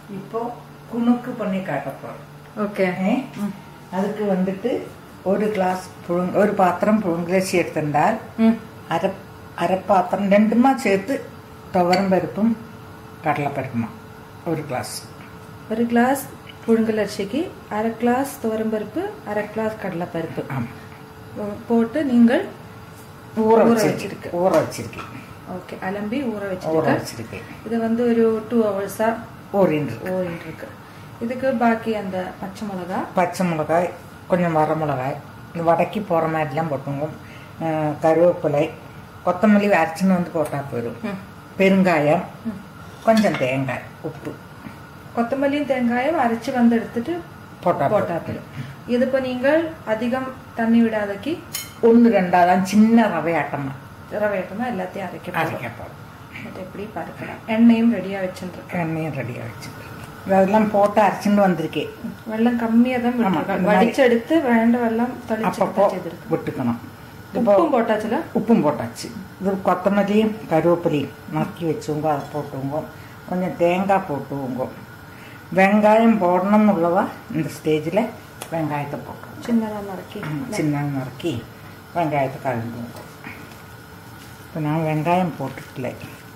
இப்போ குணுக்கு பண்ணி காட்ட போறோம் ஓகே ஏ? அதுக்கு வந்துட்டு ஒரு கிளாஸ் புழுங்க ஒரு பாத்திரம் പുഴുങ്ങലരിശി എടുത്തിട്ടുണ്ടാൽ അര അരപ്പാത്രം രണ്ടുമാ ചേർത്ത് തുവരം പരിപ്പും കടലപ്പരിപ്പും ഒരു ഗ്ലാസ് ஒரு கிளாஸ் புழுங்கல் அரிசிக்கு அரை கிளாஸ் துவரம்பருப்பு அரை கிளாஸ் கடலைப்பருப்பு ஆமா. போட்டு நீங்கள் ஊற ஊற வச்சிருக்கு வச்சிருக்கு. ஊற வச்சிருக்கேன் ஓகே அலம்பி ஊற ஊற வச்சிருக்க வச்சிருக்கேன் இது வந்து ஒரு டூ ஹவர்ஸா ஊறின்னு ஓடிட்டு இருக்கு இதுக்கு பாக்கி அந்த பச்சை மிளகா பச்சை மிளகாய் கொஞ்சம் வர மிளகாய் இந்த வடக்கி போகிற மாதிரிலாம் போட்டுங்க கருவேப்பிலை கொத்தமல்லி அரைச்சின்னு வந்து போட்டால் போயிடும் ம். பெருங்காயம் கொஞ்சம் தேங்காய் உப்பு கொத்தமல்லியும் தேங்காயும் அரைச்சு வந்து எடுத்துட்டு போட்டா போட்டா போதும் இது இப்போ நீங்கள் அதிகம் தண்ணி விடாதக்கி ஒன்று ரெண்டாதான் சின்ன ரவையாட்டமா ரவையட்டமா எல்லாத்தையும் அரைக்க போறோம். அரைக்கப்படும் இது எப்படி பார்க்கலாம் எண்ணெயும் ரெடியா வச்சுருக்கேன் எண்ணெயும் ரெடியாக வச்சுட்டு அதெல்லாம் போட்டு அரைச்சிட்டு வந்திருக்கேன் வெள்ளம் கம்மியா தான் ஆமா, விட்டுருக்கேன் இந்த மாதிரி. வடிச்செடுத்து வேண்ட வெள்ளம் அப்பப்போ தளிச்சு செய்திருக்கு விட்டுக்கணும் இப்போ உப்பும் போட்டாச்சுல உப்பும் போட்டாச்சு இது கொத்தமல்லியும் கருவேப்பிலையும் நறுக்கி வச்சுங்க அதை போட்டுங்க கொஞ்சம் தேங்காய் போட்டுவோங்க வெங்காயம் போடணும்னுள்ளவா இந்த ஸ்டேஜில் வெங்காயத்தை போட்டுருவோம் சின்னதா நறுக்கி சின்ன நறுக்கி வெங்காயத்தை கலந்துவோம் இப்போ நான் வெங்காயம் போட்டுக்கல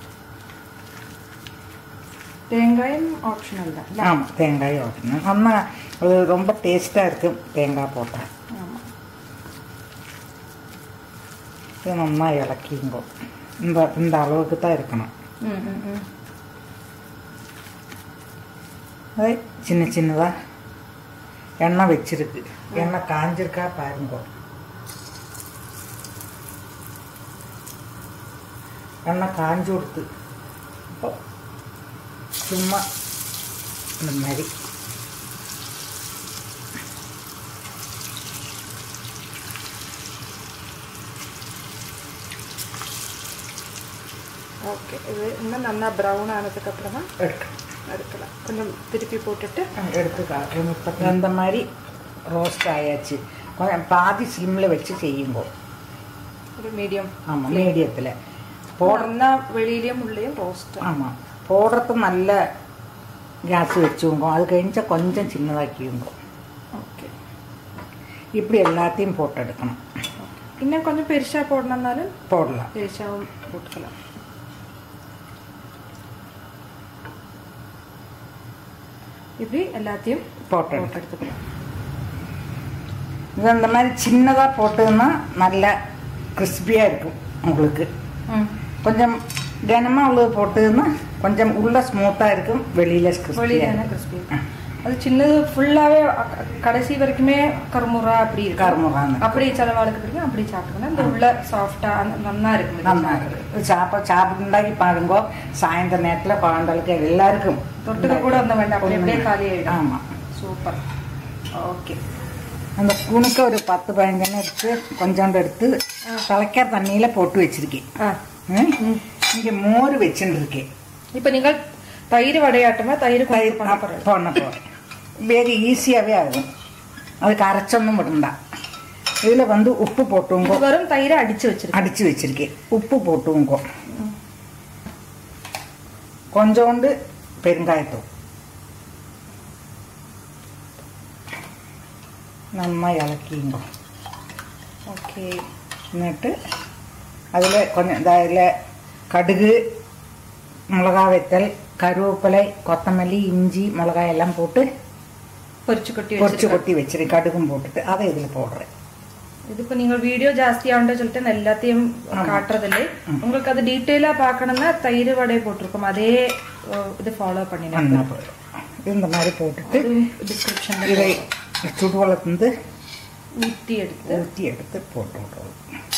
தேங்காயும் ஆப்ஷனல் தான் இல்ல? ஆமாம் தேங்காய் ஓட்டணும் ஆனால் அது ரொம்ப டேஸ்ட்டாக இருக்கும் தேங்காய் போட்டால் ஆமா இது நல்லா இலக்கிங்கோ இந்த இந்த அளவுக்கு தான் இருக்கணும் ம், ம், ம். அது சின்ன சின்னதாக எண்ணெய் வச்சிருக்கு எண்ணெய் காஞ்சிருக்கா பாருங்க எண்ணெய் காஞ்சி கொடுத்து இப்போ சும்மா இந்த மாதிரி ஓகே இது இன்னும் நல்லா ப்ரௌன் ஆனதுக்கு அப்புறமா எடுக்கணும் எடுக்கலாம் கொஞ்சம் திருப்பி போட்டுட்டு எடுத்து காட்டுறோம் இப்போ அந்த மாதிரி ரோஸ்ட் ஆயாச்சு கொஞ்சம் பாதி சிம்மில் வச்சு செய்யுங்கோ ஒரு மீடியம் ஆமாம் மீடியத்தில் போடுற போடுறா வெளியிலயும் உள்ளேயும் ரோஸ்ட் ஆமாம் போடுறது நல்ல கேஸ் வச்சுங்க அது கழிஞ்சா கொஞ்சம் சின்னதாக்கியுங்க ஓகே இப்படி எல்லாத்தையும் போட்டு எடுக்கணும் இன்னும் கொஞ்சம் பெருசா போடணும்னாலும் போடலாம் பெருசாவும் போட்டுக்கலாம் இப்படி எல்லாத்தையும் போட்டு போட்டு எடுத்துக்கலாம் இது அந்த மாதிரி சின்னதாக போட்டதுன்னா நல்ல கிறிஸ்பியாக இருக்கும் உங்களுக்கு ம் கொஞ்சம் கனமாக உள்ளது போட்டதுன்னா கொஞ்சம் உள்ள ஸ்மூத்தாக இருக்கும் வெளியில் வெளியில கிறிஸ்பியாக கிறிஸ்பி அது சின்னது ஃபுல்லாவே அ- கடைசி வரைக்குமே கருமுறா அப்படி இருக்கு கருமுறான்னு அப்படி சில வாழ்க்கை பிடிக்கும் அப்படி சாப்பிட்டுக்கணும் இந்த உள்ள சாஃப்டா நல்லா இருக்கும் நல்லா இருக்கு சாப்பிட சாப்பிட்டுண்டாக்கி பாருங்க சாயந்தர நேரத்தில் குழந்தைகளுக்கு எல்லாருக்கும் தொட்டுக்க கூட அந்த வேண்டாம் அப்படி அப்படியே காலி ஆயிடும் ஆமாம் சூப்பர் ஓகே அந்த குணுக்க ஒரு பத்து பதினஞ்செண்ணெய் எடுத்து கொஞ்சோண்டு எடுத்து தலைக்கிற தண்ணியில் போட்டு வச்சிருக்கேன் ஆ இங்கே மோர் வச்சுன்னு இருக்கேன் இப்போ நீங்கள் தயிர் வடையாட்டமா தயிர் தயிர் பண்ண போறேன் பண்ண போகிறேன் வெரி ஈஸியாகவே ஆகும் அதுக்கு அரைச்சொன்னும் விடண்டா இதில் வந்து உப்பு போட்டுங்க இது வரும் தயிரை அடிச்சு வச்சிருக்கேன் அடித்து வச்சிருக்கேன் உப்பு போட்டுங்க கொஞ்சோண்டு பெருங்காயத்தூள் நம்ம இலக்கிங்க ஓகே എന്നിട്ട് അതിൽ കൊഞ്ഞ അതിൽ കടുക് மிளகா வெத்தல் கருவேப்பிலை கொத்தமல்லி இஞ்சி மிளகாய் எல்லாம் போட்டு பொரிச்சு கொட்டி பொரிச்சு வச்சிருக்கேன் கொட்டி வச்சிருக்கேன் கடுகும் போட்டுட்டு அதை இதில் போடுறேன் ഇതിപ്പോ നിങ്ങൾ വീഡിയോ ജാസ്തി ആവണ്ട சொல்லிட்டு நான் எல்லாத்தையும் காட்டுறதில்லை உங்களுக்கு அது டீட்டெயிலா பார்க்கணும்னா தயிர் வடை போட்டிருக்கோம் அதே அஹ், இது ஃபாலோ பண்ணினேன் மண்ணா போயிடும் இந்த மாதிரி போட்டுட்டு டிஸ்கிரிப்ஷன்ல இதை சுடுவளத்துலேருந்து ஊத்தி எடுத்து ஊற்றி எடுத்து போட்டு விடுறது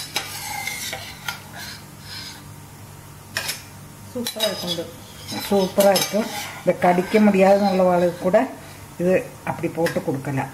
சூப்பரா இருக்கும் இது சூப்பராக இருக்கும் இந்த கடிக்க முடியாத நல்லவாளுக்கு கூட இது அப்படி போட்டு கொடுக்கலாம்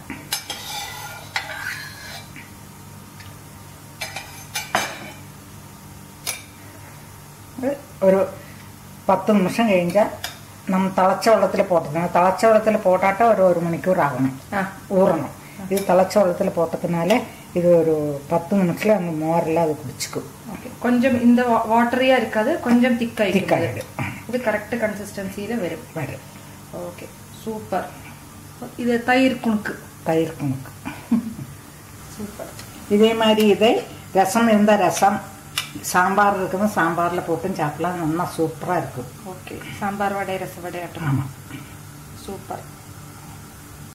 ഇത് ഒരു പത്ത് നിമിഷം കഴിഞ്ഞാൽ നമ്മൾ തിളച്ച വെള്ളത്തിൽ പോട്ടക്കണം തിളച്ച വെള്ളത്തിൽ പോട്ടാട്ട ഒരു ഒരു മണിക്കൂർ ആകണം ஆ ஊறணும் இது திளச்ச வெள்ளத்தில் போட்டதுனால இது ஒரு பத்து நிமிஷத்தில் அந்த மோரெல்லாம் அது குடிச்சுக்கும் ஓகே கொஞ்சம் இந்த வாட்டரியா இருக்காது கொஞ்சம் திக்காயிருக்கு திக்காயிடும் இது கரெக்ட் கன்சிஸ்டன்சியில வரும் வரும் ஓகே சூப்பர் இது தயிர் குணுக்கு தயிர் குணுக்கு சூப்பர் இதே மாதிரி இதை ரசம் இருந்தால் ரசம் சாம்பார் இருக்குன்னு சாம்பாரில் போட்டும் சாப்பிடலாம் நல்லா சூப்பராக இருக்கும் ஓகே சாம்பார் வடை ரச வடை ஆட்டம் ஆமாம் சூப்பர்